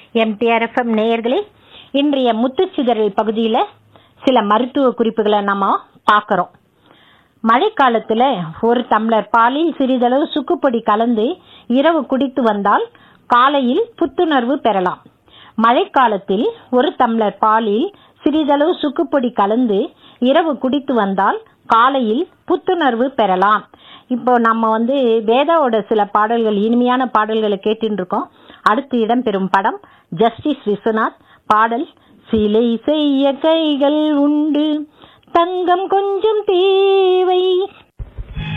MTR FM நேயர்களே இன்றைய முத்துச்சிதறல் பகுதியில் சில மருத்துவ குறிப்புகளை நம்ம பார்க்குறோம் மழைக்காலத்தில் ஒரு டம்ளர் பாலில் சிறிதளவு சுக்குப்பொடி கலந்து இரவு குடித்து வந்தால் காலையில் புத்துணர்வு பெறலாம் மழைக்காலத்தில் ஒரு டம்ளர் பாலில் சிறிதளவு சுக்குப்பொடி கலந்து இரவு குடித்து வந்தால் காலையில் புத்துணர்வு பெறலாம் இப்போ நம்ம வந்து வேதாவோட சில பாடல்கள் இனிமையான பாடல்களை கேட்டுட்டு இருக்கோம் அடுத்து இடம்பெறும் படம் ஜஸ்டிஸ் விஸ்வநாத் பாடல் சிலை செய்ய கைகள் உண்டு தங்கம் கொஞ்சம் தேவை